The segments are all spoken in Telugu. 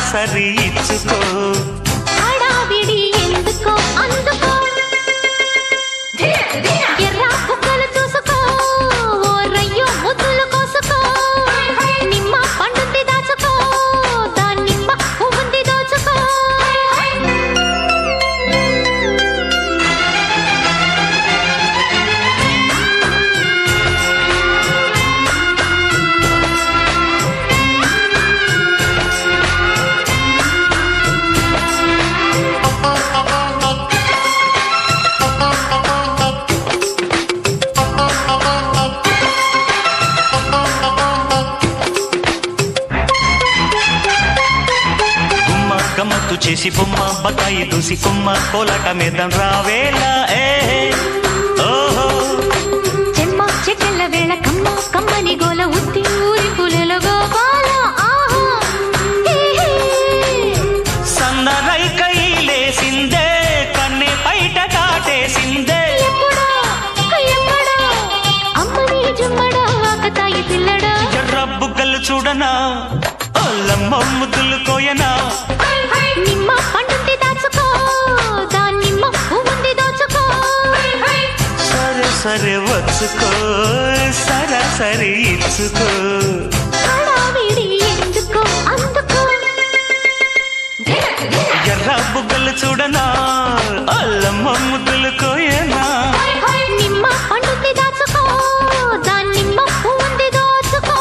సరాసరి ఇచ్చుకో హడావిడి ఎందుకో అందుకో ఎర్ర కుక్కలు చూసుకో ఓ రయ్యో ముద్దులు కోసుకో నిమ్మ పండుంది దాచుకో దానిమ్మ పువ్వుంది దోచుకో గుమ్మ గమ్మత్తు చేసి బొమ్మ బకాయి దూసి కొమ్మ కోలాట మీద రావేలా ఏ ఓహో చెమ్మ చెక్కల వేళ కమ్మ కమ్మని గోల ఉత్తి ఊరి పులెల గోపాల ఆహా హే హే. సన్నరైకై లేసిందే కన్నె పైట దాటేసిందే ఎప్పుడో ఎప్పుడో అమ్మని జుమ్మడో ఆకతాయి పిల్లడో ఎర్ర బుగ్గలు చూడనా అల్లమ్మ ముద్దులు కోయనా నిమ్మ పండుంది దాచుకో దానిమ్మ పువ్వుంది దోచుకో సరే సరే వచ్చుకో సరాసరి ఇచ్చుకో హడావిడి ఎందుకో అందుకో ఎర్ర బుగ్గలు చూడనా అల్లమ్మ ముద్దులు కోయనా నిమ్మ పండుంది దాచుకో దానిమ్మ పువ్వుంది దోచుకో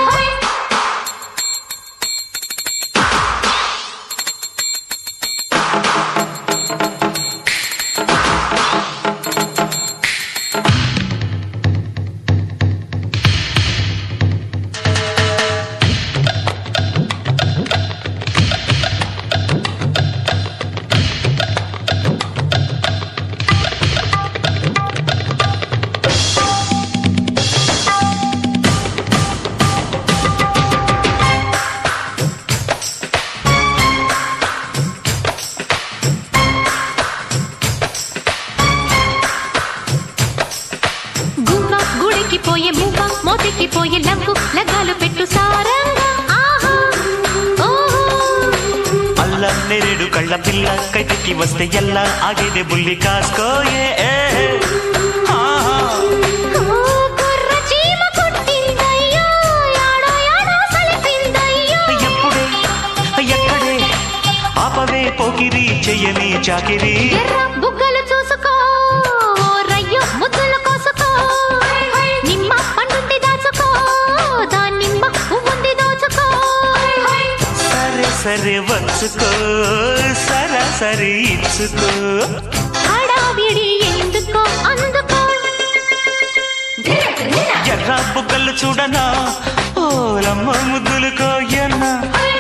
గువ్వ గుడికి పోయే మువ్వ మోతికి పోయే లవ్వు లగ్గాలు పెట్టు సారంగా ఆహా ఓహో అల్ల నెరేడు కళ్ళ పిల్ల కైతికి వస్తే ఎల్లా ఆగేదే బుల్లి కాసుకోయే ఏ, ఆహా. ఓ కుర్ర చీమ కుట్టిందయ్యో యాడో యాడో సలిపిందయ్యో ఎప్పుడే ఎక్కడే ఆపవే పోకిరి చెయ్యని చాకిరి ఎర్ర బుగ్గలు చూసుకో ఓ రయ్యో ముద్దులు కోసుకో నిమ్మ పండుంది దాచుకో దానిమ్మ పువ్వుంది దోచుకో సరే సరే వచ్చుకో సరాసరి ఇచ్చుకో హడావిడి ఎందుకో అందుకో ఎర్ర బుగ్గలు చూడనా ఓలమ్మ ముద్దులు కోయన్నా హై